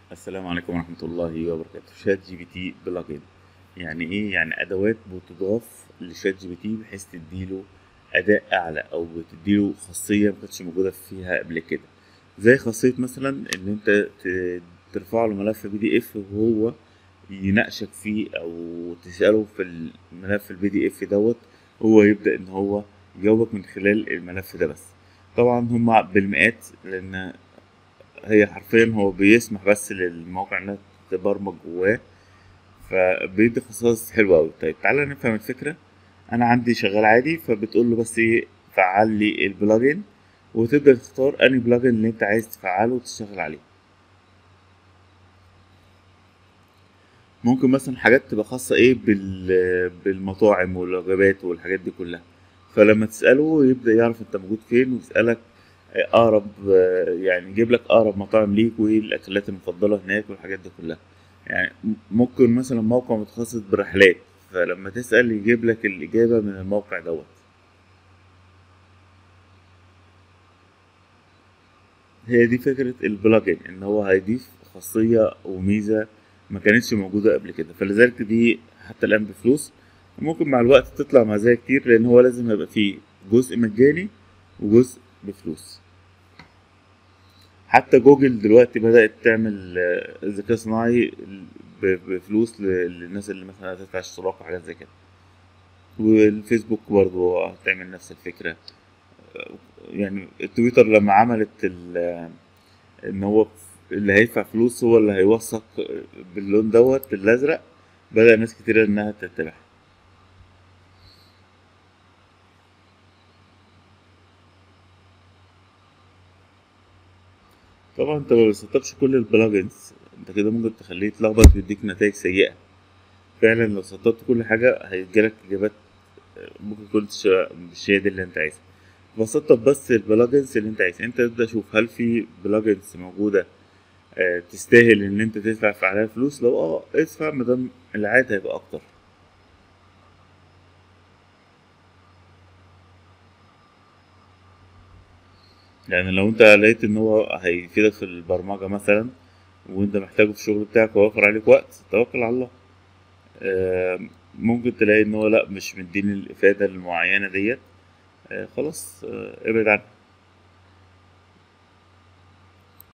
السلام عليكم ورحمة الله وبركاته شات جي بي تي بلجن يعني ايه يعني ادوات بتضاف لشات جي بي تي بحيث تديله اداء اعلى او بتديله خاصية مكانتش موجودة فيها قبل كده زي خاصية مثلا ان انت ت- ترفع له ملف بي دي اف وهو يناقشك فيه او تسأله في الملف البي دي اف دوت هو يبدأ ان هو يجاوبك من خلال الملف ده بس طبعا هما بالمئات لان هي حرفيا هو بيسمح بس للموقع انها تبرمج جواه فبيدي خصائص حلوة أوي طيب تعالى نفهم الفكرة أنا عندي شغال عادي فبتقول له بس إيه فعل لي البلجن وتبدأ تختار أنهي بلجن اللي أنت عايز تفعله وتشتغل عليه ممكن مثلا حاجات تبقى خاصة إيه بال... بالمطاعم والوجبات والحاجات دي كلها فلما تسأله يبدأ يعرف أنت موجود فين ويسألك اقرب يعني يجيب لك اقرب مطاعم ليك وايه الاكلات المفضله هناك والحاجات دي كلها يعني ممكن مثلا موقع متخصص بالرحلات فلما تسال يجيب لك الاجابه من الموقع دوت هي دي فكره البلجن ان هو هيضيف خاصيه وميزه ما كانتش موجوده قبل كده فلذلك دي حتى الان بفلوس وممكن مع الوقت تطلع مزايا كتير لان هو لازم يبقى فيه جزء مجاني وجزء بفلوس حتى جوجل دلوقتي بدأت تعمل آه، ذكاء صناعي ب- بفلوس ل- للناس اللي مثلا هتدفع اشتراك وحاجات زي كده والفيسبوك برضو هتعمل نفس الفكرة آه، يعني التويتر لما عملت ال- آه، ان هو اللي هيدفع فلوس هو اللي هيوثق باللون دوت الازرق بدأ ناس كتير انها تتبعها طبعا انت ما بتسطبش كل البلجنز انت كده ممكن تخليه يتلخبط ويديك نتائج سيئة فعلا لو سطبت كل حاجة هيجيلك إجابات ممكن تكون مش مش هي دي اللي انت عايزها فسطب بس البلجنز اللي انت عايزها انت تبدأ شوف هل في بلجنز موجودة آه، تستاهل ان انت تدفع في عليها فلوس لو اه ادفع مادام العائد هيبقى اكتر يعني لو انت لقيت ان هو هيفيدك في البرمجة مثلا وانت محتاجه في الشغل بتاعك ويوفر عليك وقت توكل على الله آه، ممكن تلاقي ان هو لا مش مديني الافادة المعينة ديت آه، خلاص آه، ابعد عنه